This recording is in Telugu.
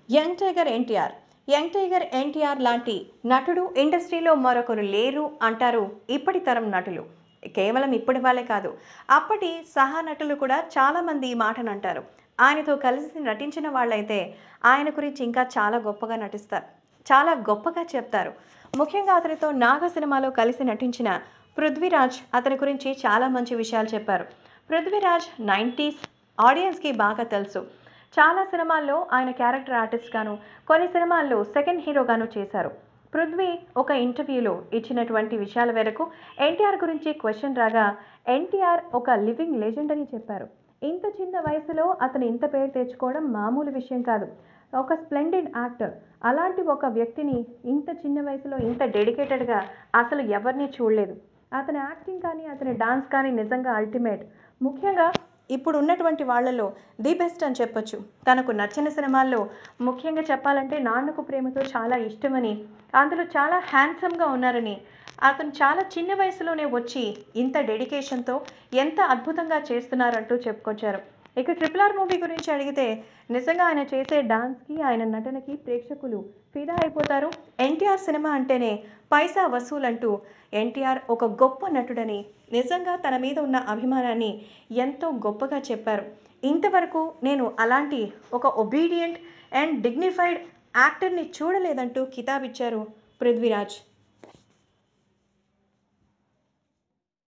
young tiger NTR young tiger NTR లాంటి నటుడు ఇండస్ట్రీలో మరొకరు లేరు అంటారు ఇప్పటి తరం నటులు కేవలం ఇప్పటి వాళ్ళే కాదు అప్పటి సహా నటులు కూడా చాలామంది ఈ మాటను అంటారు ఆయనతో కలిసి నటించిన వాళ్ళైతే ఆయన గురించి ఇంకా చాలా గొప్పగా నటిస్తారు చాలా గొప్పగా చెప్తారు ముఖ్యంగా అతనితో నాగ సినిమాలో కలిసి నటించిన పృథ్వీరాజ్ అతని గురించి చాలా మంచి విషయాలు చెప్పారు పృథ్వీరాజ్ నైంటీస్ ఆడియన్స్కి బాగా తెలుసు చాలా సినిమాల్లో ఆయన క్యారెక్టర్ ఆర్టిస్ట్ గాను కొన్ని సినిమాల్లో సెకండ్ హీరోగాను చేశారు పృథ్వీ ఒక ఇంటర్వ్యూలో ఇచ్చినటువంటి విషయాల మేరకు ఎన్టీఆర్ గురించి క్వశ్చన్ రాగా ఎన్టీఆర్ ఒక లివింగ్ లెజెండ్ అని చెప్పారు ఇంత చిన్న వయసులో అతను ఇంత పేరు తెచ్చుకోవడం మామూలు విషయం కాదు ఒక స్ప్లెండెడ్ యాక్టర్ అలాంటి ఒక వ్యక్తిని ఇంత చిన్న వయసులో ఇంత డెడికేటెడ్గా అసలు ఎవరిని చూడలేదు అతని యాక్టింగ్ కానీ అతని డాన్స్ కానీ నిజంగా అల్టిమేట్ ముఖ్యంగా ఇప్పుడు ఉన్నటువంటి వాళ్ళలో ది బెస్ట్ అని చెప్పొచ్చు తనకు నచ్చిన సినిమాల్లో ముఖ్యంగా చెప్పాలంటే నాన్నకు ప్రేమతో చాలా ఇష్టమని అందులో చాలా హ్యాండ్సమ్గా ఉన్నారని అతను చాలా చిన్న వయసులోనే వచ్చి ఇంత డెడికేషన్తో ఎంత అద్భుతంగా చేస్తున్నారంటూ చెప్పుకొచ్చారు ఇక ట్రిపుల్ ఆర్ మూవీ గురించి అడిగితే నిజంగా ఆయన చేసే డాన్స్కి ఆయన నటనకి ప్రేక్షకులు ఫిదా అయిపోతారు ఎన్టీఆర్ సినిమా అంటేనే పైసా వసూలంటూ ఎన్టీఆర్ ఒక గొప్ప నటుడని నిజంగా తన మీద ఉన్న అభిమానాన్ని ఎంతో గొప్పగా చెప్పారు ఇంతవరకు నేను అలాంటి ఒక ఒబీడియంట్ అండ్ డిగ్నిఫైడ్ యాక్టర్ని చూడలేదంటూ కితాబిచ్చారు పృథ్వీరాజ్